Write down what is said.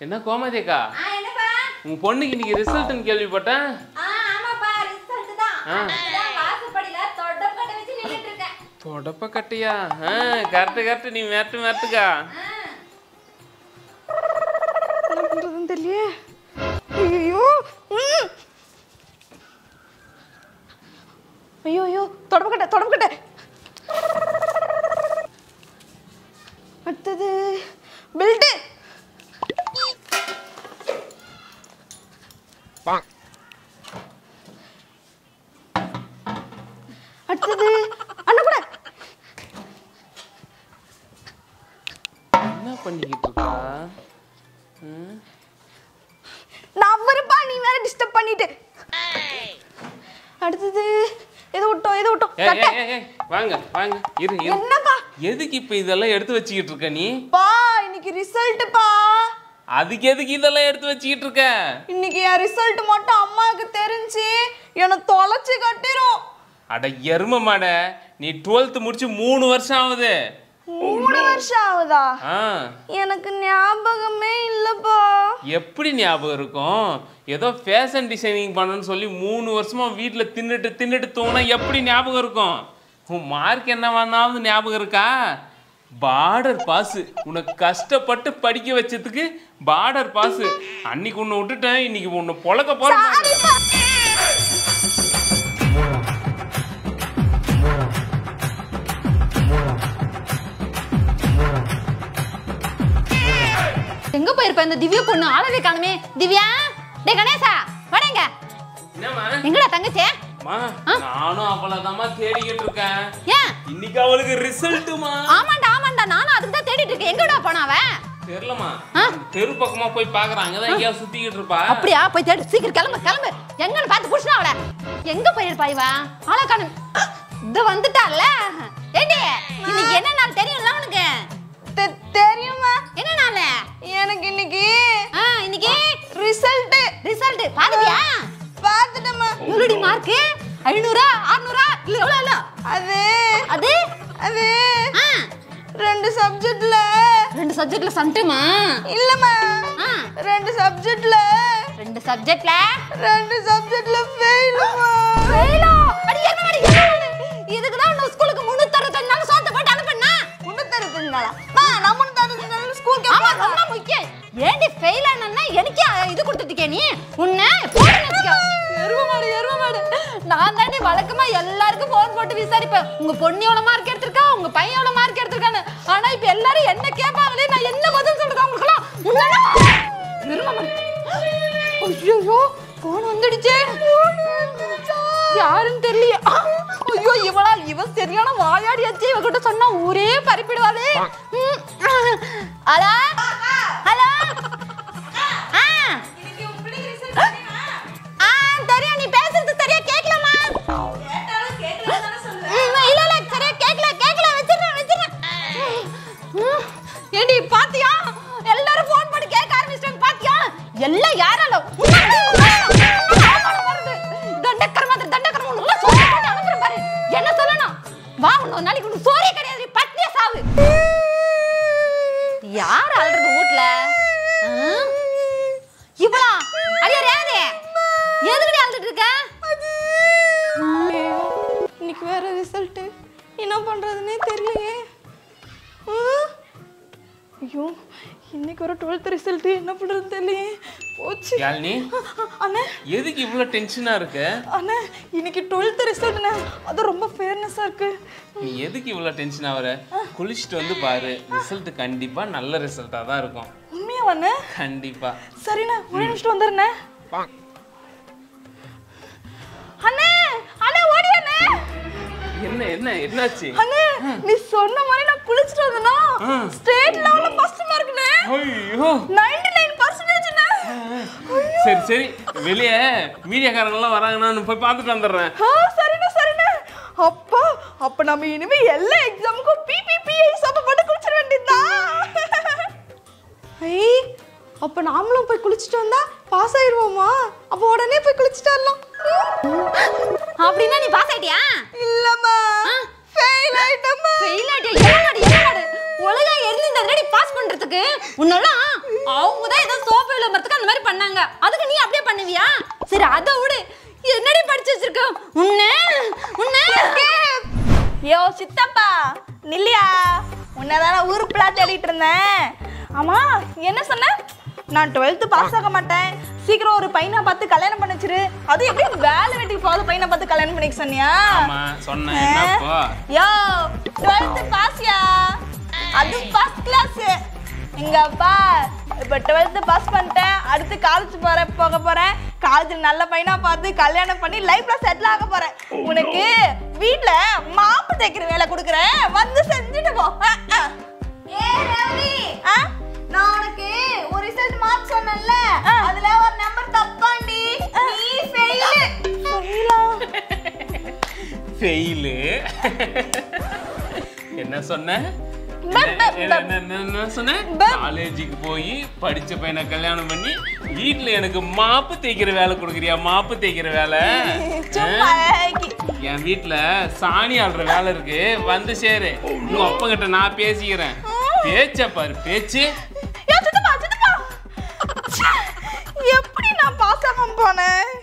என்ன கோமதிக்கா ஆ என்னப்பா உங்க பொண்ணுக்கு இன்னைக்கு ரிசல்ட்னு கேள்விப்பட்டேன் ஆ ஆமாப்பா ரிசல்ட் தான் ஆ. அதுதான் வாசப்படியில தொடப்பக்கட்டை வச்சு நின்னுட்டு இருக்கேன் தொடப்ப கட்டியா ஆ கரெக்டு கரெக்டு நீ மிரட்டு மிரட்டுக்கா ஆ. என்ன பண்றதுன்னு தெரியலையே ஐயோ ம். ஐயோ ஐயோ தொடப்பக்கட்டை தொடப்பக்கட்டை அடுத்தது பெல்ட்டு அடுத்தது அண்ணா கூட என்ன பண்ணிக்கிட்டு இருக்கா ம்? நான் வருப்பா நீ வேற டிஸ்டர்ப் பண்ணிட்டு அடுத்தது எது விட்டோம் எது விட்டோம் ஏய், கட்டை. ஏய், ஏய், ஏய், வாங்க வாங்க இரு இரு என்னப்பா எதுக்கு இப்ப இதெல்லாம் எடுத்து வச்சுக்கிட்டு இருக்க நீ பா இன்னைக்கு ரிசல்ட்டுப்பா அதுக்கு எதுக்கு இதெல்லாம் எடுத்து வச்சுக்கிட்டு இருக்க இன்னைக்கு என் ரிசல்ட் மட்டும் அம்மாவுக்கு தெரிஞ்சு என்னை தொலைச்சு கட்டிரும் அட எரும மாட நீ டுவெல்த் முடிச்சு மூணு வருஷம் ஆகுது மூணு வருஷம் ஆகுதா ஆ எனக்கு ஞாபகமே இல்லப்பா எப்படி ஞாபகம் இருக்கும் ஏதோ ஃபேஷன் டிசைனிங் பண்ணணும்னு சொல்லி மூணு வருஷமா வீட்டில் தின்னுட்டு தின்னுட்டு தூங்கினா எப்படி ஞாபகம் இருக்கும் உன் மார்க் என்ன பண்ணாவது ஞாபகம் இருக்கா பார்டர் பாஸ் உனக்கு கஷ்டப்பட்டு படிக்க வச்சதுக்கு பார்டர் பாஸ் அன்னைக்கு உன்னை விட்டுட்டேன் இன்னைக்கு உன்னை பொழக்க போறேன் எங்க போயிருப்ப இந்த திவ்யா பொண்ணு ஆளவே காணுமே திவ்யா டேய் கணேசா வாடேங்க என்னம்மா எங்கடா தங்கச்சே அம்மா, நானும் அவ்வளவுதாம்மா தேடிக்கிட்டு இருக்கேன் ஏன் இன்னைக்கு அவளுக்கு ரிசல்ட்டுமா ஆமாண்டா ஆமாண்டா நானும் அதுக்கு தான் தேடிட்டு இருக்கேன் எங்கடா போனா அவ தெரியலமா ஆ? தெரு பக்கமா போய் பாக்குறாங்க அங்கதான் எங்கேயாவது சுத்திக்கிட்டு இருப்பா அப்படியா போய் தேடு சீக்கிரம் கிளம்பு கிளம்பு எங்கன்னு பார்த்து புடிச்சா அவள எங்க போயிருப்பா இவ ஆளை காணும் இது வந்துட்டால ஏண்டி இன்னைக்கு என்ன நாள் தெரியும்ல உனக்கு தெ- தெரியுமா என்ன நாள் எனக்கு இன்னைக்கு ஆ இன்னைக்கு ரிசல்ட் ரிசல்ட் பாத்துட்டியா பார்த்துட்டேம்மா எவ்வளோடி மார்க்கு ஐநூறா அறுநூறா இல்ல எவ்வளோ இல்ல அது அது அது ஆ ரெண்டு சப்ஜெக்ட்ல ரெண்டு சப்ஜெக்ட்ல சம்ட்டுமா இல்லம்மா ஆ ரெண்டு சப்ஜெக்ட்ல ரெண்டு சப்ஜெக்ட்ல ரெண்டு சப்ஜெக்ட்ல ஃபெயிலுமா ஃபெயிலா அடி என்ன அடி இதுக்கு தான் நான் ஸ்கூலுக்கு முன்னூத்தி அறுபத்தஞ்சு நாள் சோத்த போட்டு அனுப்புனா முன்னூத்தறுபத்தஞ்சு நாளா மா நான் முன்னூத்தறுபத்தஞ்சு நாள் ஸ்கூலுக்கு ஆமா ரொம்ப முக்கியம் ஏண்டி ஃபெயில் ஆனா எனக்கே இது கொடுத்துட்டீங்க நீ உன்னை போன் வச்சுக்கோ எருவ மாடு எருவ மாடு நான் தாண்டி வழக்கமா எல்லாருக்கும் போன் போட்டு விசாரிப்பேன் உங்க பொண்ணு எவ்வளவு மார்க் எடுத்திருக்கா உங்க பையன் எவ்வளவு மார்க் எடுத்திருக்கான்னு ஆனா இப்ப எல்லாரும் என்ன கேட்பாங்களே நான் என்ன பதில் சொல்றது அவங்களுக்குலாம் உன்னெல்லாம் எருவ மாடு ஐயோ போன் வந்துடுச்சே யாருன்னு தெரியலையே ஆ, ஐயோ இவளா இவ சரியான வாயாடி அச்சு இவகிட்ட சொன்னா ஊரே பறிப்பிடுவாளே ம், ஆ. ஹலோ ஹலோ ஆ ஆ தெரியும் நீ பேசுறது சரியா கேட்கலமா இல்ல இல்ல சரியா கேட்கல கேட்கல வச்சிரேன் வச்சிரேன் ம், ஏண்டி பாத்தியா எல்லாரும் ஃபோன் பண்ணி கேட்க ஆரம்பிச்சிட்டாங்க பாத்தியா எல்லாம் யாரால தண்டக்கர் மாதிரி தண்டக்கர் உனக்கு சொல்லி போட்டு அனுப்புறேன் பாரு என்ன சொல்லணும் வா இன்னொரு நாளைக்கு உனக்கு சோறே கிடையாது பட்னியா சாவு யார் அழுறது வீட்ல ஆ? இவளா அடியா ரேவதி எதுக்குடி அழுதுட்டு இருக்க இன்னைக்கு வேற ரிசல்ட் என்ன பண்றதுன்னே தெரியலையே ஆ? ஐயோ இன்னைக்கு வர டுவெல்த் ரிசல்ட் என்ன பண்றதுன்னு தெரியலையே போச்சு யாழினி அண்ணே எதுக்கு இவ்வளோ டென்ஷனா இருக்கு அண்ணே இன்னைக்கு டுவெல்த் ரிசல்ட்ண்ணே அது ரொம்ப ஃபேர்னஸா இருக்கு நீ எதுக்கு இவ்வளோ டென்ஷன் ஆகுற குளிச்சுட்டு வந்து பாரு ரிசல்ட் கண்டிப்பா நல்ல ரிசல்ட்டாக தான் இருக்கும் உண்மையா அண்ணே கண்டிப்பா சரிண்ணே ஒரு நிமிஷம் வந்துடுண்ணே அண்ணே அண்ணே ஓடி அண்ணே என்ன என்ன என்னாச்சு அண்ணே நீ சொன்ன மாதிரி நான் குளிச்சுட்டு வந்தனா ஆ. ஸ்டேட் லெவல்ல ஃபர்ஸ்ட் மார்க்ண்ணே ஐயோ 99% சரி சரி வெளியே மீடியாக்காரங்களாம் வராங்கன்னா போய் பார்த்துட்டு வந்துடுறேன் ஆ சரிண்ணே சரிண்ணே அப்பா அப்ப நம்ம இனிமே எல்லா எக்ஸாமுக்கும் பிபிபிஐ சோப்பு போட்டு குளிச்சிட வேண்டியதுதான் ஐ அப்ப நாமளும் போய் குளிச்சுட்டு வந்தா பாஸ் ஆயிருவோமா அப்ப உடனே போய் குளிச்சுட்டு வரலாம் அப்படின்னா நீ பாஸ் ஆயிட்டியா இல்லம்மா ஃபெயில் ஆயிட்டம்மா ஃபெயில் ஆயிட்டியா என்னடி என்னடி ஒழுங்கா எழுதி இந்த ரெடி பாஸ் பண்றதுக்கு உன்னெல்லாம் அவங்க தான் ஏதோ சோ சொன்னாங்க அதுக்கு நீ அப்படியே பண்ணுவியா சரி அதை விடு என்னடி படிச்சு வச்சிருக்க உன்ன உன்ன யோ சித்தப்பா நில்லியா உன்னதான ஊருப்புலா தேடிட்டு இருந்தேன் ஆமா என்ன சொன்ன நான் டுவெல்த்து பாஸ் ஆக மாட்டேன் சீக்கிரம் ஒரு பையனை பார்த்து கல்யாணம் பண்ண வச்சிரு அது எப்படி வேலை வெட்டிக்கு போகாத பையனை பார்த்து கல்யாணம் பண்ணிக்க சொன்னியா ஆமா சொன்னேன் என்னப்போ யோ டுவெல்த்து பாஸ்யா அது ஃபர்ஸ்ட் கிளாஸ் எங்க அப்பா இப்போ டுவெல்த்து பாஸ் பண்ணிட்டேன் அடுத்து காலேஜ் போறேன் போக போறேன் காலேஜில் நல்ல பையனா பார்த்து கல்யாணம் பண்ணி லைஃப்ல செட்டில் ஆக போறேன் உனக்கு வீட்ல மாப்பு தைக்கிற வேலை கொடுக்குறேன் வந்து செஞ்சுட்டு போ அஹ், அஹ். ஆ? நான் உனக்கு ஒரு ரிசல்ட் மார்க் சொன்னேன்ல அதுல ஒரு நம்பர் தப்பாண்டி நீ ஃபெயில் ஃபெயிலு என்ன சொன்ன என்ன- என்ன- என்ன- என்ன சொன்ன காலேஜுக்கு போய் படிச்ச பையனை கல்யாணம் பண்ணி வீட்ல எனக்கு மாப்பு தேய்க்கிற வேலை கொடுக்குறியா மாப்பு தேய்க்கிற வேலை சும்மா ஆ? கி- என் வீட்ல சாணி ஆடுற வேலை இருக்கு வந்து சேரு உங்க அப்பங்கிட்ட நான் பேசிக்கிறேன் பேச்ச பாரு பேச்சு யோ, சித்தப்பா, சித்தப்பா. ச்சே, எப்படி நான் பாஸ் ஆகாம போனேன்